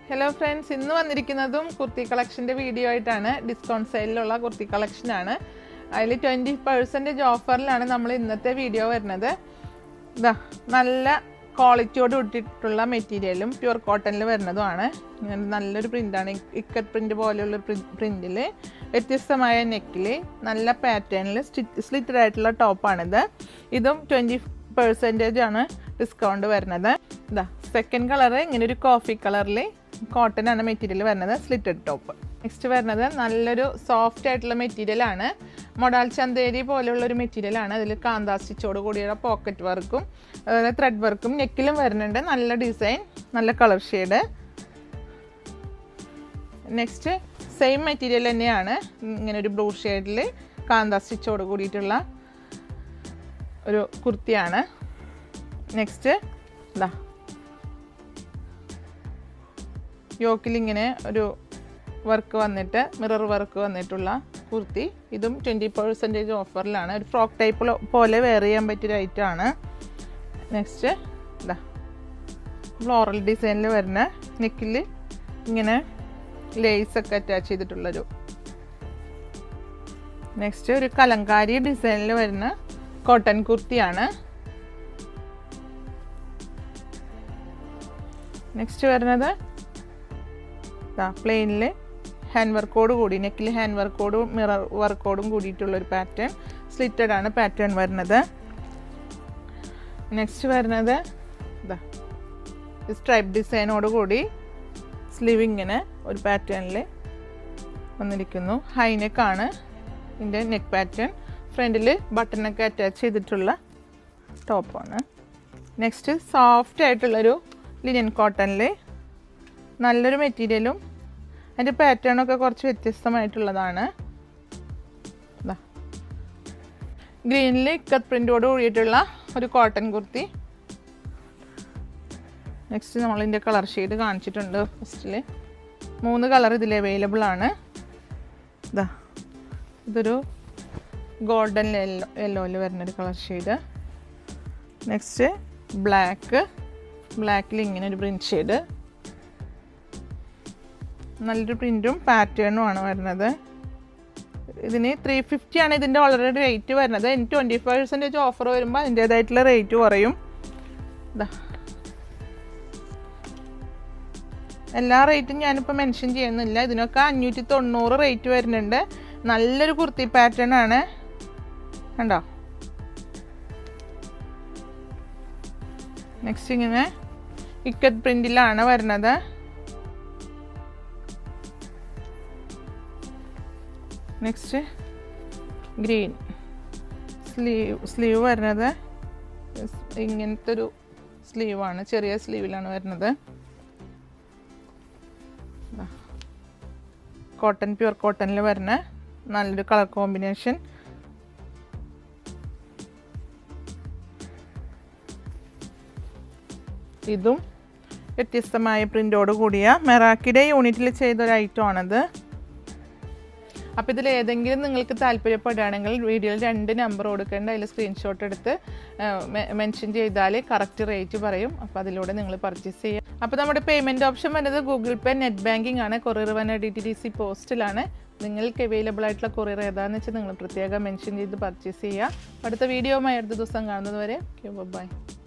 hello friends ഇന്ന് വന്നിരിക്കുന്നതും കുർത്തി കളക്ഷൻ്റെ വീഡിയോ ആയിട്ടാണ് ഡിസ്കൗണ്ട് സെയിലിലുള്ള കുർത്തി കളക്ഷനാണ് അതിൽ ട്വൻറ്റി പെർസെൻറ്റേജ് ഓഫറിലാണ് നമ്മൾ ഇന്നത്തെ വീഡിയോ വരുന്നത് ഇതാ നല്ല ക്വാളിറ്റിയോട് കൂട്ടിയിട്ടുള്ള മെറ്റീരിയലും പ്യുർ കോട്ടണിൽ വരുന്നതുമാണ് ഇങ്ങനെ നല്ലൊരു പ്രിൻ്റാണ് ഇക്കറ്റ് പ്രിൻ്റ് പോലെയുള്ള പ്രിൻറ്റിൽ വ്യത്യസ്തമായ നെക്കിൽ നല്ല പാറ്റേണിൽ സ്ലിറ്റഡ് ആയിട്ടുള്ള ടോപ്പാണിത് ഇതും ട്വൻറ്റി പെർസെൻറ്റേജ് ആണ് ഡിസ്കൗണ്ട് വരുന്നത് ഇതാ സെക്കൻഡ് കളറ് ഇങ്ങനെ ഒരു കോഫി കളറിൽ കോട്ടൺ ആണ് മെറ്റീരിയൽ വരുന്നത് സ്ലിറ്റഡ് ടോപ്പ് നെക്സ്റ്റ് വരുന്നത് നല്ലൊരു സോഫ്റ്റ് ആയിട്ടുള്ള മെറ്റീരിയലാണ് മൊഡാൽ ചന്തേരി പോലെയുള്ള ഒരു മെറ്റീരിയലാണ് അതിൽ കാന്താ സ്റ്റിച്ചോട് കൂടിയുള്ള പോക്കറ്റ് വർക്കും അതുപോലെ ത്രെഡ് വർക്കും നെക്കിലും വരുന്നുണ്ട് നല്ല ഡിസൈൻ നല്ല colour shade next same material തന്നെയാണ് ഇങ്ങനെ ഒരു ബ്ലൂ ഷെയ്ഡിൽ കാന്താ സ്റ്റിച്ചോട് കൂടിയിട്ടുള്ള ഒരു കുർത്തിയാണ് നെക്സ്റ്റ് ഇതാ യോക്കിൽ ഇങ്ങനെ ഒരു വർക്ക് വന്നിട്ട് മിറർ വർക്ക് വന്നിട്ടുള്ള കുർത്തി ഇതും ട്വൻറ്റി പെർസെൻറ്റേജ് ഓഫറിലാണ് ഒരു ഫ്രോക്ക് ടൈപ്പ് പോലെ വെയർ ചെയ്യാൻ പറ്റിയൊരു ഐറ്റമാണ് നെക്സ്റ്റ് ഇതാ ഫ്ലോറൽ ഡിസൈനിൽ വരുന്ന നെക്കിൽ ഇങ്ങനെ ലേസ് ഒക്കെ അറ്റാച്ച് ചെയ്തിട്ടുള്ളൊരു നെക്സ്റ്റ് ഒരു കലങ്കാരി ഡിസൈനിൽ വരുന്ന കോട്ടൺ കുർത്തിയാണ് നെക്സ്റ്റ് വരുന്നത് പ്ലെയിനിൽ ഹാൻഡ് വർക്കോട് കൂടി നെക്കിൽ ഹാൻഡ് വർക്കോടും മിറർ വർക്കോടും കൂടിയിട്ടുള്ള ഒരു പാറ്റേൺ സ്ലിറ്റഡ് ആണ് പാറ്റേൺ വരുന്നത് നെക്സ്റ്റ് വരുന്നത് ഇതാ സ്ട്രൈപ്പ് ഡിസൈനോട് കൂടി സ്ലീവ് ഇങ്ങനെ ഒരു പാറ്റേണിൽ വന്നിരിക്കുന്നു ഹൈനെക്കാണ് ഇതിൻ്റെ നെക്ക് പാറ്റേൺ ഫ്രണ്ടിൽ ബട്ടണൊക്കെ അറ്റാച്ച് ചെയ്തിട്ടുള്ള ടോപ്പാണ് നെക്സ്റ്റ് സോഫ്റ്റ് ആയിട്ടുള്ളൊരു ലിനൻ കോട്ടണിൽ നല്ലൊരു മെറ്റീരിയലും അതിൻ്റെ പാറ്റേണൊക്കെ കുറച്ച് വ്യത്യസ്തമായിട്ടുള്ളതാണ് ഗ്രീനിൽ ഇക്കത്ത് പ്രിൻ്റോട് കൂടിയിട്ടുള്ള ഒരു കോട്ടൺ കുർത്തി നെക്സ്റ്റ് നമ്മളിതിൻ്റെ കളർ ഷെയ്ഡ് കാണിച്ചിട്ടുണ്ട് ഫസ്റ്റിൽ മൂന്ന് കളർ ഇതിൽ അവൈലബിൾ ആണ് ഇതാ ഇതൊരു ഗോൾഡൻ യെല്ലോ യെല്ലോയിൽ വരുന്നൊരു കളർ ഷെയ്ഡ് നെക്സ്റ്റ് ബ്ലാക്ക് ബ്ലാക്കിൽ ഇങ്ങനെ ഒരു പ്രിൻറ്റ് ഷെയ്ഡ് നല്ലൊരു പ്രിൻറ്റും പാറ്റേണും ആണ് വരുന്നത് ഇതിന് ത്രീ ഫിഫ്റ്റി ആണ് ഇതിൻ്റെ ഓൾറെഡി റേറ്റ് വരുന്നത് ഇനി ട്വൻറ്റി പെർസെൻറ്റേജ് ഓഫർ വരുമ്പോൾ അതിൻ്റേതായിട്ടുള്ള റേറ്റ് കുറയും ഇതാ എല്ലാ റേറ്റും ഞാനിപ്പോൾ മെൻഷൻ ചെയ്യുന്നില്ല ഇതിനൊക്കെ അഞ്ഞൂറ്റി തൊണ്ണൂറ് റേറ്റ് വരുന്നുണ്ട് നല്ലൊരു കുർത്തി പാറ്റേൺ ആണ് കണ്ടോ നെക്സ്റ്റ് ഇങ്ങനെ ഇക്കറ്റ് പ്രിന്റിലാണ് വരുന്നത് നെക്സ്റ്റ് ഗ്രീൻ സ്ലീവ് സ്ലീവ് വരുന്നത് ഇങ്ങനത്തെ ഒരു സ്ലീവാണ് ചെറിയ സ്ലീവിലാണ് വരുന്നത് കോട്ടൺ പ്യുർ കോട്ടണിൽ വരുന്ന നല്ലൊരു കളർ കോമ്പിനേഷൻ ഇതും വ്യത്യസ്തമായ പ്രിൻ്റോട് കൂടിയ മെറാക്കിയുടെ യൂണിറ്റിൽ ചെയ്ത ഒരു ഐറ്റമാണിത് അപ്പോൾ ഇതിൽ ഏതെങ്കിലും നിങ്ങൾക്ക് താല്പര്യപ്പെടുകയാണെങ്കിൽ വീഡിയോയിൽ രണ്ട് നമ്പർ കൊടുക്കേണ്ട അതിൽ സ്ക്രീൻഷോട്ട് എടുത്ത് മെൻഷൻ ചെയ്താൽ കറക്റ്റ് റേറ്റ് പറയും അപ്പോൾ അതിലൂടെ നിങ്ങൾ പർച്ചേസ് ചെയ്യുക അപ്പോൾ നമ്മുടെ പേയ്മെൻറ്റ് ഓപ്ഷൻ വരുന്നത് ഗൂഗിൾ പേ നെറ്റ് ബാങ്കിങ് ആണ് കൊറിയർ വന്ന ഡി ടി ഡി സി പോസ്റ്റിലാണ് നിങ്ങൾക്ക് അവൈലബിൾ ആയിട്ടുള്ള കൊറിയർ ഏതാണെന്ന് വെച്ചാൽ നിങ്ങൾ പ്രത്യേകം മെൻഷൻ ചെയ്ത് പർച്ചേസ് ചെയ്യുക അടുത്ത വീഡിയോയുമായി അടുത്ത ദിവസം കാണുന്നത് വരെ ബൈ